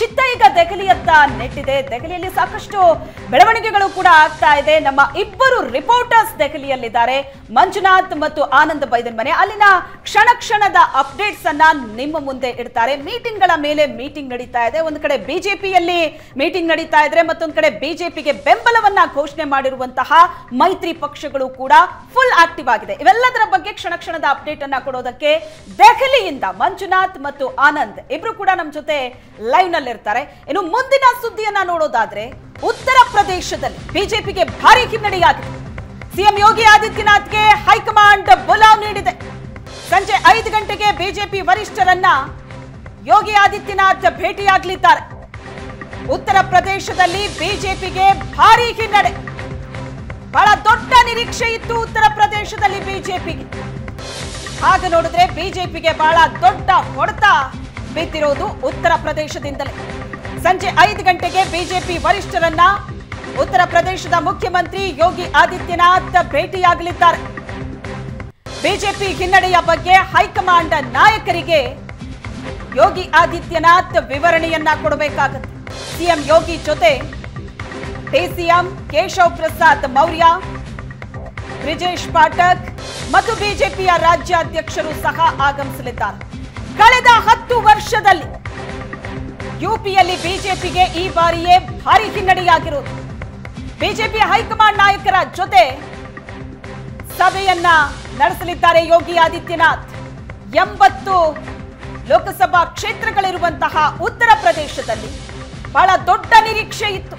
ಚಿತ್ತ ಈಗ ದೆಹಲಿಯತ್ತ ನೆಟ್ಟಿದೆ ದೆಹಲಿಯಲ್ಲಿ ಸಾಕಷ್ಟು ಬೆಳವಣಿಗೆಗಳು ಕೂಡ ಆಗ್ತಾ ಇದೆ ನಮ್ಮ ಇಬ್ಬರು ರಿಪೋರ್ಟರ್ಸ್ ದೆಹಲಿಯಲ್ಲಿದ್ದಾರೆ ಮಂಜುನಾಥ್ ಮತ್ತು ಆನಂದ್ ಬೈದನ್ ಮನೆ ಅಲ್ಲಿನ ಕ್ಷಣ ಕ್ಷಣದ ಅಪ್ಡೇಟ್ಸ್ ಅನ್ನ ನಿಮ್ಮ ಮುಂದೆ ಇಡ್ತಾರೆ ಮೀಟಿಂಗ್ ಗಳ ಮೇಲೆ ಮೀಟಿಂಗ್ ನಡೀತಾ ಇದೆ ಒಂದು ಕಡೆ ಬಿಜೆಪಿಯಲ್ಲಿ ಮೀಟಿಂಗ್ ನಡೀತಾ ಇದ್ರೆ ಮತ್ತೊಂದು ಕಡೆ ಬಿಜೆಪಿಗೆ ಬೆಂಬಲವನ್ನ ಘೋಷಣೆ ಮಾಡಿರುವಂತಹ ಮೈತ್ರಿ ಪಕ್ಷಗಳು ಕೂಡ ಫುಲ್ ಆಕ್ಟಿವ್ ಆಗಿದೆ ಇವೆಲ್ಲದರ ಬಗ್ಗೆ ಕ್ಷಣ ಕ್ಷಣದ ಅಪ್ಡೇಟ್ ಅನ್ನ ಕೊಡೋದಕ್ಕೆ ದೆಹಲಿಯಿಂದ ಮಂಜುನಾಥ್ ಮತ್ತು ಆನಂದ್ ಇಬ್ರು ಕೂಡ ನಮ್ಮ ಜೊತೆ ಲೈವ್ ನಲ್ಲಿ ಇರ್ತಾರೆ ಇನ್ನು ಮುಂದಿನ ಸುದ್ದಿಯನ್ನ ನೋಡೋದಾದ್ರೆ ಉತ್ತರ ಪ್ರದೇಶದಲ್ಲಿ ಬಿಜೆಪಿಗೆ ಭಾರಿ ಹಿನ್ನಡೆಯಾಗಿದೆ ಸಿಎಂ ಯೋಗಿ ಆದಿತ್ಯನಾಥ್ಗೆ ಹೈಕಮಾಂಡ್ ಬುಲಾವ್ ನೀಡಿದೆ ಸಂಜೆ ಐದು ಗಂಟೆಗೆ ಬಿಜೆಪಿ ವರಿಷ್ಠರನ್ನ ಯೋಗಿ ಆದಿತ್ಯನಾಥ್ ಭೇಟಿಯಾಗಲಿದ್ದಾರೆ ಉತ್ತರ ಪ್ರದೇಶದಲ್ಲಿ ಬಿಜೆಪಿಗೆ ಭಾರಿ ಹಿನ್ನಡೆ ಬಹಳ ದೊಡ್ಡ ನಿರೀಕ್ಷೆ ಇತ್ತು ಉತ್ತರ ಪ್ರದೇಶದಲ್ಲಿ ಬಿಜೆಪಿಗೆ ಹಾಗೆ ನೋಡಿದ್ರೆ ಬಿಜೆಪಿಗೆ ಬಹಳ ದೊಡ್ಡ ಹೊಡೆತ ಬಿದ್ದಿರೋದು ಉತ್ತರ ಪ್ರದೇಶದಿಂದಲೇ ಸಂಜೆ ಐದು ಗಂಟೆಗೆ ಬಿಜೆಪಿ ವರಿಷ್ಠರನ್ನ ಉತ್ತರ ಪ್ರದೇಶದ ಮುಖ್ಯಮಂತ್ರಿ ಯೋಗಿ ಆದಿತ್ಯನಾಥ್ ಭೇಟಿಯಾಗಲಿದ್ದಾರೆ ಬಿಜೆಪಿ ಹಿನ್ನಡೆಯ ಬಗ್ಗೆ ಹೈಕಮಾಂಡ್ ನಾಯಕರಿಗೆ ಯೋಗಿ ಆದಿತ್ಯನಾಥ್ ವಿವರಣೆಯನ್ನ ಕೊಡಬೇಕಾಗುತ್ತೆ ಸಿಎಂ ಯೋಗಿ ಜೊತೆ ಡಿಸಿಎಂ ಕೇಶವ್ ಪ್ರಸಾದ್ ಮೌರ್ಯ ಬ್ರಿಜೇಶ್ ಪಾಠಕ್ ಮತ್ತು ಬಿಜೆಪಿಯ ರಾಜ್ಯಾಧ್ಯಕ್ಷರು ಸಹ ಆಗಮಿಸಲಿದ್ದಾರೆ ಕಳೆದ ಹತ್ತು ವರ್ಷದಲ್ಲಿ ಯುಪಿಯಲ್ಲಿ ಬಿಜೆಪಿಗೆ ಈ ಬಾರಿಯೇ ಭಾರಿ ಹಿನ್ನಡೆಯಾಗಿರುವುದು ಬಿಜೆಪಿ ಹೈಕಮಾಂಡ್ ನಾಯಕರ ಜೊತೆ ಸಭೆಯನ್ನ ನಡೆಸಲಿದ್ದಾರೆ ಯೋಗಿ ಆದಿತ್ಯನಾಥ್ ಎಂಬತ್ತು ಲೋಕಸಭಾ ಕ್ಷೇತ್ರಗಳಿರುವಂತಹ ಉತ್ತರ ಪ್ರದೇಶದಲ್ಲಿ ಬಹಳ ದೊಡ್ಡ ನಿರೀಕ್ಷೆ ಇತ್ತು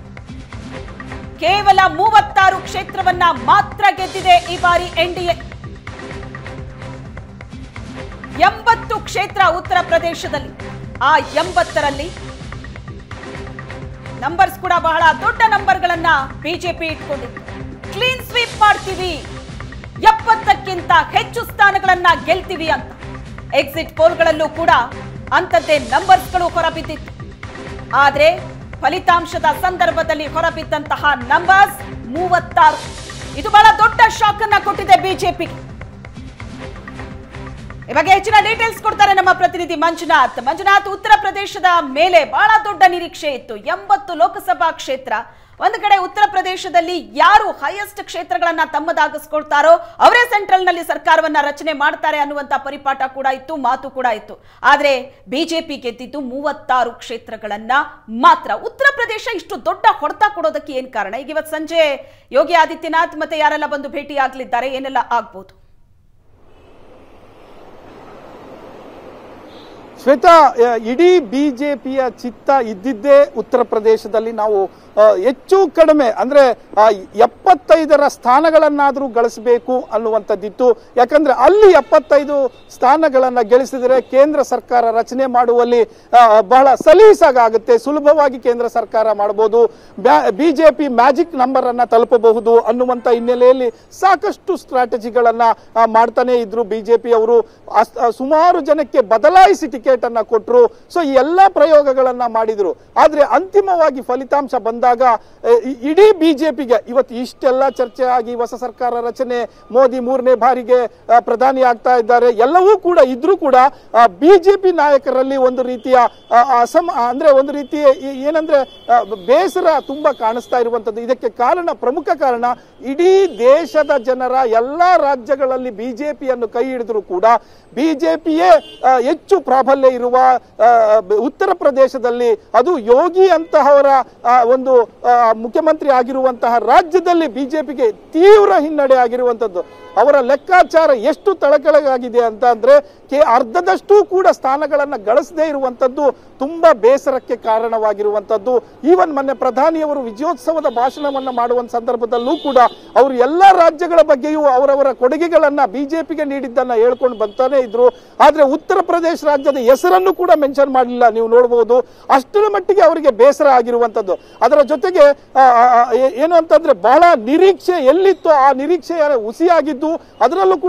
ಕೇವಲ ಮೂವತ್ತಾರು ಕ್ಷೇತ್ರವನ್ನ ಮಾತ್ರ ಗೆದ್ದಿದೆ ಈ ಬಾರಿ ಎನ್ಡಿಎ ಎಂಬತ್ತು ಕ್ಷೇತ್ರ ಉತ್ತರ ಪ್ರದೇಶದಲ್ಲಿ ಆ ಎಂಬತ್ತರಲ್ಲಿ ನಂಬರ್ಸ್ ಕೂಡ ಬಹಳ ದೊಡ್ಡ ನಂಬರ್ಗಳನ್ನ ಬಿಜೆಪಿ ಇಟ್ಕೊಂಡಿತ್ತು ಕ್ಲೀನ್ ಸ್ವೀಪ್ ಮಾಡ್ತೀವಿ ಎಪ್ಪತ್ತಕ್ಕಿಂತ ಹೆಚ್ಚು ಸ್ಥಾನಗಳನ್ನ ಗೆಲ್ತೀವಿ ಅಂತ ಎಕ್ಸಿಟ್ ಪೋಲ್ಗಳಲ್ಲೂ ಕೂಡ ಅಂಥದ್ದೇ ನಂಬರ್ಸ್ಗಳು ಹೊರಬಿದ್ದಿತ್ತು ಆದ್ರೆ ಫಲಿತಾಂಶದ ಸಂದರ್ಭದಲ್ಲಿ ಹೊರಬಿದ್ದಂತಹ ನಂಬರ್ಸ್ ಮೂವತ್ತಾರು ಇದು ಬಹಳ ದೊಡ್ಡ ಶಾಕ್ ಅನ್ನ ಕೊಟ್ಟಿದೆ ಬಿಜೆಪಿಗೆ ಈ ಬಗ್ಗೆ ಹೆಚ್ಚಿನ ಡೀಟೇಲ್ಸ್ ಕೊಡ್ತಾರೆ ನಮ್ಮ ಪ್ರತಿನಿಧಿ ಮಂಜುನಾಥ್ ಮಂಜುನಾಥ್ ಉತ್ತರ ಪ್ರದೇಶದ ಮೇಲೆ ಬಹಳ ದೊಡ್ಡ ನಿರೀಕ್ಷೆ ಇತ್ತು ಎಂಬತ್ತು ಲೋಕಸಭಾ ಕ್ಷೇತ್ರ ಒಂದು ಕಡೆ ಉತ್ತರ ಪ್ರದೇಶದಲ್ಲಿ ಯಾರು ಹೈಯೆಸ್ಟ್ ಕ್ಷೇತ್ರಗಳನ್ನ ತಮ್ಮದಾಗಿಸ್ಕೊಳ್ತಾರೋ ಅವರೇ ಸೆಂಟ್ರಲ್ ನಲ್ಲಿ ಸರ್ಕಾರವನ್ನ ರಚನೆ ಮಾಡ್ತಾರೆ ಅನ್ನುವಂತ ಪರಿಪಾಠ ಕೂಡ ಇತ್ತು ಮಾತು ಕೂಡ ಇತ್ತು ಆದ್ರೆ ಬಿಜೆಪಿ ಗೆದ್ದಿದ್ದು ಮೂವತ್ತಾರು ಕ್ಷೇತ್ರಗಳನ್ನ ಮಾತ್ರ ಉತ್ತರ ಪ್ರದೇಶ ಇಷ್ಟು ದೊಡ್ಡ ಹೊಡೆತ ಕೊಡೋದಕ್ಕೆ ಏನ್ ಕಾರಣ ಈಗ ಇವತ್ತು ಸಂಜೆ ಯೋಗಿ ಆದಿತ್ಯನಾಥ್ ಮತ್ತೆ ಯಾರೆಲ್ಲ ಬಂದು ಭೇಟಿ ಆಗ್ಲಿದ್ದಾರೆ ಏನೆಲ್ಲ ಆಗ್ಬೋದು ಶ್ವೇತಾ ಆ, ಇಡೀ ಬಿಜೆಪಿಯ ಚಿತ್ತ ಇದ್ದಿದ್ದೇ ಉತ್ತರ ಪ್ರದೇಶದಲ್ಲಿ ನಾವು ಆ, ಹೆಚ್ಚು ಕಡಿಮೆ ಅಂದ್ರೆ ಆ, ಎಪ್ಪತ್ತೈದರ ಸ್ಥಾನಗಳನ್ನಾದರೂ ಗಳಿಸಬೇಕು ಅನ್ನುವಂಥದ್ದಿತ್ತು ಯಾಕಂದ್ರೆ ಅಲ್ಲಿ ಎಪ್ಪತ್ತೈದು ಸ್ಥಾನಗಳನ್ನ ಗಳಿಸಿದರೆ ಕೇಂದ್ರ ಸರ್ಕಾರ ರಚನೆ ಮಾಡುವಲ್ಲಿ ಆ, ಬಹಳ ಸಲೀಸಾಗುತ್ತೆ ಸುಲಭವಾಗಿ ಕೇಂದ್ರ ಸರ್ಕಾರ ಮಾಡಬಹುದು ಬಿಜೆಪಿ ಮ್ಯಾಜಿಕ್ ನಂಬರ್ ಅನ್ನ ತಲುಪಬಹುದು ಅನ್ನುವಂತ ಹಿನ್ನೆಲೆಯಲ್ಲಿ ಸಾಕಷ್ಟು ಸ್ಟ್ರಾಟಜಿಗಳನ್ನ ಆ, ಮಾಡ್ತಾನೆ ಇದ್ರು ಬಿಜೆಪಿ ಅವರು ಅಸ್- ಆ, ಸುಮಾರು ಜನಕ್ಕೆ ಬದಲಾಯಿಸಿ ಟಿಕೆಟ್ ಅನ್ನ ಕೊಟ್ಟರು ಸೊ ಈ ಎಲ್ಲಾ ಪ್ರಯೋಗಗಳನ್ನ ಮಾಡಿದ್ರು ಆದ್ರೆ ಅಂತಿಮವಾಗಿ ಫಲಿತಾಂಶ ಬಂದಾಗ ಆ, ಇ- ಇಡೀ ಬಿಜೆಪಿಗೆ ಇವತ್ತು ಇಷ್ಟೆಲ್ಲ ಚರ್ಚೆ ಆಗಿ ಹೊಸ ಸರ್ಕಾರ ರಚನೆ ಮೋದಿ ಮೂರನೇ ಬಾರಿಗೆ ಆ, ಪ್ರಧಾನಿ ಆಗ್ತಾ ಇದ್ದಾರೆ ಎಲ್ಲವೂ ಕೂಡ ಇದ್ರೂ ಕೂಡ ಬಿಜೆಪಿ ನಾಯಕರಲ್ಲಿ ಒಂದು ರೀತಿಯ ಆ, ಅಸಮ ಅಂದ್ರೆ ಒಂದು ರೀತಿಯ ಈ- ಏನಂದ್ರೆ ಆ, ಬೇಸರ ತುಂಬಾ ಕಾಣಿಸ್ತಾ ಇರುವಂತದ್ದು ಇದಕ್ಕೆ ಕಾರಣ ಪ್ರಮುಖ ಕಾರಣ ಇಡೀ ದೇಶದ ಜನರ ಎಲ್ಲಾ ರಾಜ್ಯಗಳಲ್ಲಿ ಬಿಜೆಪಿಯನ್ನು ಕೈ ಹಿಡಿದ್ರು ಕೂಡ ಬಿಜೆಪಿಯೇ ಹೆಚ್ಚು ಪ್ರಾಬಲ್ಯ ಇರುವ ಆ, ಬ- ಉತ್ತರ ಪ್ರದೇಶದಲ್ಲಿ ಅದು ಯೋಗಿ ಅಂತಹವರ ಆ, ಒಂದು ಆ, ಮುಖ್ಯಮಂತ್ರಿ ಆಗಿರುವಂತಹ ರಾಜ್ಯದಲ್ಲಿ ಬಿಜೆಪಿಗೆ ತೀವ್ರ ಹಿನ್ನಡೆ ಆಗಿರುವಂತದ್ದು ಅವರ ಲೆಕ್ಕಾಚಾರ ಎಷ್ಟು ತಳಕೆಳಗಾಗಿದೆ ಅಂತ ಅಂದ್ರೆ ಕೆ ಅರ್ಧದಷ್ಟು ಕೂಡ ಸ್ಥಾನಗಳನ್ನ ಗಳಿಸದೇ ಇರುವಂತದ್ದು ತುಂಬಾ ಬೇಸರಕ್ಕೆ ಕಾರಣವಾಗಿರುವಂತದ್ದು ಈವನ್ ಮೊನ್ನೆ ಪ್ರಧಾನಿಯವರು ವಿಜಯೋತ್ಸವದ ಭಾಷಣವನ್ನ ಮಾಡುವ ಸಂದರ್ಭದಲ್ಲೂ ಕೂಡ ಅವರು ಎಲ್ಲಾ ರಾಜ್ಯಗಳ ಬಗ್ಗೆಯೂ ಅವರವರ ಕೊಡುಗೆಗಳನ್ನ ಬಿಜೆಪಿಗೆ ನೀಡಿದ್ದನ್ನ ಹೇಳ್ಕೊಂಡು ಬರ್ತಾನೆ ಇದ್ರು ಆದ್ರೆ ಉತ್ತರ ಪ್ರದೇಶ ರಾಜ್ಯದ ಹೆಸರನ್ನು ಕೂಡ ಮೆನ್ಷನ್ ಮಾಡಲಿಲ್ಲ ನೀವು ನೋಡಬಹುದು ಅಷ್ಟರ ಮಟ್ಟಿಗೆ ಅವರಿಗೆ ಬೇಸರ ಆಗಿರುವಂತದ್ದು ಅದರ ಜೊತೆಗೆ ಆ, ಆ, ಆ, ಏ- ಏನು ಅಂತಂದ್ರೆ ಬಹಳ ನಿರೀಕ್ಷೆ ಎಲ್ಲಿತ್ತೋ ಆ ನಿರೀಕ್ಷೆ ಹುಸಿಯಾಗಿದ್ದು ಅದರಲ್ಲೂ ಕೂಡ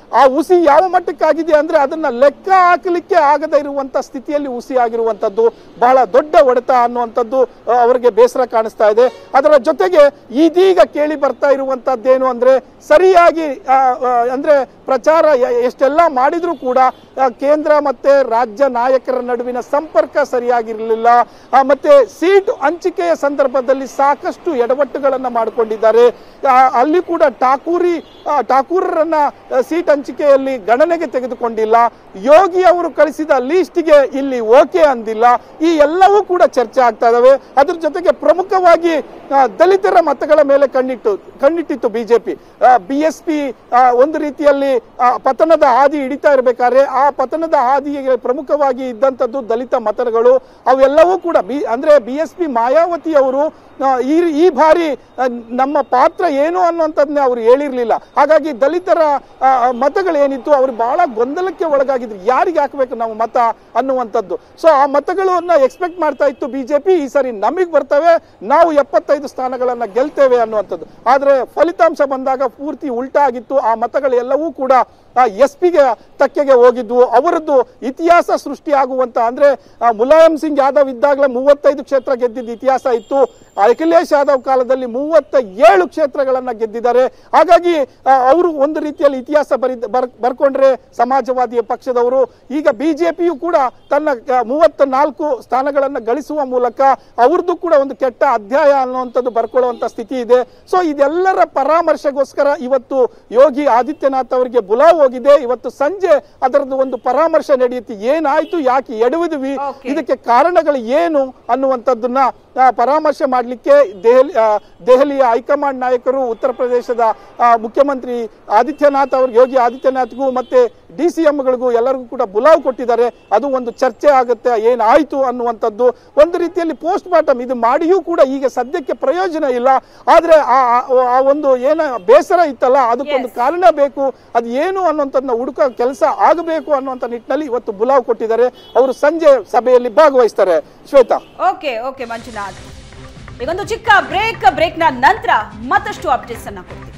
ಆ ಹುಸಿ ಯಾವ ಮಟ್ಟಕ್ಕಾಗಿದೆ ಅಂದ್ರೆ ಅದನ್ನ ಲೆಕ್ಕ ಹಾಕಲಿಕ್ಕೆ ಆಗದೇ ಇರುವಂತ ಸ್ಥಿತಿಯಲ್ಲಿ ಹುಸಿ ಆಗಿರುವಂತದ್ದು ಬಹಳ ದೊಡ್ಡ ಹೊಡೆತ ಅನ್ನುವಂಥದ್ದು ಆ, ಅವರಿಗೆ ಬೇಸರ ಕಾಣಿಸ್ತಾ ಇದೆ ಅದರ ಜೊತೆಗೆ ಇದೀಗ ಕೇಳಿ ಬರ್ತಾ ಇರುವಂತದ್ದೇನು ಅಂದ್ರೆ ಸರಿಯಾಗಿ ಆ, ಆ, ಅಂದ್ರೆ ಪ್ರಚಾರ ಎ- ಎಷ್ಟೆಲ್ಲ ಮಾಡಿದ್ರು ಕೂಡ ಆ, ಕೇಂದ್ರ ಮತ್ತೆ ರಾಜ್ಯ ನಾಯಕರ ನಡುವಿನ ಸಂಪರ್ಕ ಸರಿಯಾಗಿರಲಿಲ್ಲ ಆ, ಮತ್ತೆ ಸೀಟ್ ಹಂಚಿಕೆಯ ಸಂದರ್ಭದಲ್ಲಿ ಸಾಕಷ್ಟು ಎಡವಟ್ಟುಗಳನ್ನ ಮಾಡಿಕೊಂಡಿದ್ದಾರೆ ಆ, ಅಲ್ಲಿ ಕೂಡ ಠಾಕೂರಿ ಆ, ಠಾಕೂರರನ್ನ ಆ, ಸೀಟ್ ಹಂಚಿಕೆಯಲ್ಲಿ ಗಣನೆಗೆ ತೆಗೆದುಕೊಂಡಿಲ್ಲ ಯೋಗಿ ಅವರು ಕಳಿಸಿದ ಲೀಸ್ಟ್ಗೆ ಇಲ್ಲಿ ಓಕೆ ಅಂದಿಲ್ಲ ಈ ಎಲ್ಲವೂ ಕೂಡ ಚರ್ಚೆ ಆಗ್ತಾ ಇದಾವೆ ಅದ್ರ ಜೊತೆಗೆ ಪ್ರಮುಖವಾಗಿ ಆ, ದಲಿತರ ಮತಗಳ ಮೇಲೆ ಕಣ್ಣಿಟ್ಟು ಕಣ್ಣಿಟ್ಟಿತ್ತು ಬಿಜೆಪಿ ಬಿ ಎಸ್ ಪಿ ಒಂದು ರೀತಿಯಲ್ಲಿ ಆ, ಪತನದ ಹಾದಿ ಹಿಡಿತಾ ಇರಬೇಕಾದ್ರೆ ಆ ಪತನದ ಹಾದಿಗೆ ಪ್ರಮುಖವಾಗಿ ಇದ್ದಂಥದ್ದು ದಲಿತ ಮತಗಳು ಅವೆಲ್ಲವೂ ಕೂಡ ಬಿ ಅಂದ್ರೆ ಬಿ ಎಸ್ ಪಿ ಮಾಯಾವತಿ ಅವರು ಆ, ಈ ಈ ಬಾರಿ ಆ, ನಮ್ಮ ಪಾತ್ರ ಏನು ಅನ್ನುವಂಥದ್ದನ್ನೇ ಅವರು ಹೇಳಿರ್ಲಿಲ್ಲ ಹಾಗಾಗಿ ದಲಿತರ ಆ, ಆ, ಮತಗಳೇನಿತ್ತು ಅವರು ಬಹಳ ಗೊಂದಲಕ್ಕೆ ಒಳಗಾಗಿದ್ರು ಯಾರಿಗೆ ಹಾಕಬೇಕು ನಾವು ಮತ ಅನ್ನುವಂಥದ್ದು ಸೊ ಆ ಮತಗಳನ್ನ ಎಕ್ಸ್ಪೆಕ್ಟ್ ಮಾಡ್ತಾ ಇತ್ತು ಬಿಜೆಪಿ ಈ ಸರಿ ನಮಗೆ ಬರ್ತವೆ ನಾವು ಎಪ್ಪತ್ತೈದು ಸ್ಥಾನಗಳನ್ನ ಗೆಲ್ತೇವೆ ಅನ್ನುವಂಥದ್ದು ಆದ್ರೆ ಫಲಿತಾಂಶ ಬಂದಾಗ ಪೂರ್ತಿ ಉಲ್ಟಾ ಆಗಿತ್ತು ಆ ಮತಗಳೆಲ್ಲವೂ ಕೂಡ ಎಸ್ ಪಿಗೆ ತಕ್ಕೆಗೆ ಹೋಗಿದ್ವು ಅವರದ್ದು ಇತಿಹಾಸ ಸೃಷ್ಟಿಯಾಗುವಂತ ಅಂದ್ರೆ ಆ, ಮುಲಾಯಂ ಸಿಂಗ್ ಯಾದವ್ ಇದ್ದಾಗಲೇ ಮೂವತ್ತೈದು ಕ್ಷೇತ್ರ ಗೆದ್ದಿದ್ದ ಇತಿಹಾಸ ಇತ್ತು ಅಖಿಲೇಶ್ ಯಾದವ್ ಕಾಲದಲ್ಲಿ ಮೂವತ್ತ ಏಳು ಕ್ಷೇತ್ರಗಳನ್ನ ಗೆದ್ದಿದ್ದಾರೆ ಹಾಗಾಗಿ ಆ, ಅವರು ಒಂದು ರೀತಿಯಲ್ಲಿ ಇತಿಹಾಸ ಬರಿ ಬರ್ ಬರ್ಕೊಂಡ್ರೆ ಸಮಾಜವಾದಿ ಪಕ್ಷದವರು ಈಗ ಬಿಜೆಪಿಯು ಕೂಡ ತನ್ನ ಆ, ಮೂವತ್ತ ನಾಲ್ಕು ಸ್ಥಾನಗಳನ್ನ ಗಳಿಸುವ ಮೂಲಕ ಅವ್ರದ್ದು ಕೂಡ ಒಂದು ಕೆಟ್ಟ ಅಧ್ಯಾಯ ಅನ್ನುವಂಥದ್ದು ಬರ್ಕೊಳ್ಳುವಂತ ಸ್ಥಿತಿ ಇದೆ ಸೊ ಇದೆಲ್ಲರ ಪರಾಮರ್ಶೆಗೋಸ್ಕರ ಇವತ್ತು ಯೋಗಿ ಆದಿತ್ಯನಾಥ್ ಅವರಿಗೆ ಬುಲಾವ್ ಹೋಗಿದೆ ಇವತ್ತು ಸಂಜೆ ಅದರದ್ದು ಒಂದು ಪರಾಮರ್ಶೆ ನಡೆಯುತ್ತೆ ಏನಾಯ್ತು ಯಾಕೆ ಎಡವಿದ್ವಿ Okay. ಇದಕ್ಕೆ ಕಾರಣಗಳು ಏನು ಅನ್ನುವಂಥದ್ದನ್ನ ಆ, ಪರಾಮರ್ಶೆ ಮಾಡಲಿಕ್ಕೆ ದೆಹಲಿ ಆ, ದೆಹಲಿಯ ಹೈಕಮಾಂಡ್ ನಾಯಕರು ಉತ್ತರ ಪ್ರದೇಶದ ಆ, ಮುಖ್ಯಮಂತ್ರಿ ಆದಿತ್ಯನಾಥ್ ಅವರು ಯೋಗಿ ಆದಿತ್ಯನಾಥ್ಗೂ ಮತ್ತೆ ಡಿ ಸಿ ಎಂಗಳಿಗೂ ಎಲ್ಲರಿಗೂ ಕೂಡ ಬುಲಾವ್ ಕೊಟ್ಟಿದ್ದಾರೆ ಅದು ಒಂದು ಚರ್ಚೆ ಆಗುತ್ತೆ ಏನಾಯ್ತು ಅನ್ನುವಂಥದ್ದು ಒಂದು ರೀತಿಯಲ್ಲಿ ಪೋಸ್ಟ್ ಮಾರ್ಟಮ್ ಇದು ಮಾಡಿಯೂ ಕೂಡ ಈಗ ಸದ್ಯಕ್ಕೆ ಪ್ರಯೋಜನ ಇಲ್ಲ ಆದ್ರೆ ಆ ಆ- ಆ ಒಂದು ಏನ ಬೇಸರ ಇತ್ತಲ್ಲ ಅದಕ್ಕೊಂದು Yes. ಕಾರಣ ಬೇಕು ಅದು ಏನು ಅನ್ನುವಂಥದ್ದನ್ನ ಹುಡುಕೋ ಕೆಲಸ ಆಗಬೇಕು ಅನ್ನುವಂಥ ನಿಟ್ಟಿನಲ್ಲಿ ಇವತ್ತು ಬುಲಾವ್ ಕೊಟ್ಟಿದ್ದಾರೆ ಅವರು ಸಂಜೆ ಸಭೆಯಲ್ಲಿ ಭಾಗವಹಿಸ್ತಾರೆ ಶ್ವೇತಾ ಓಕೆ ಓಕೆ ಮಂಜುನಾಥ್ ಈಗೊಂದು ಚಿಕ್ಕ ಬ್ರೇಕ್ ಬ್ರೇಕ್ನ ನಂತರ ಮತ್ತಷ್ಟು ಅಪ್ಡೇಟ್ಸ್ ಅನ್ನ ಕೊಡ್ತೀವಿ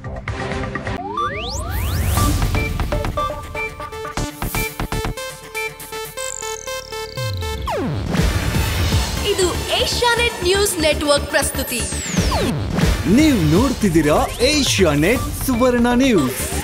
ಇದು ಏಷ್ಯಾನೆಟ್ ನ್ಯೂಸ್ ನೆಟ್ವರ್ಕ್ ಪ್ರಸ್ತುತಿ ನೀವು ನೋಡ್ತಿದ್ದೀರಾ ಏಷ್ಯಾ ನೆಟ್ ಸುವರ್ಣ ನ್ಯೂಸ್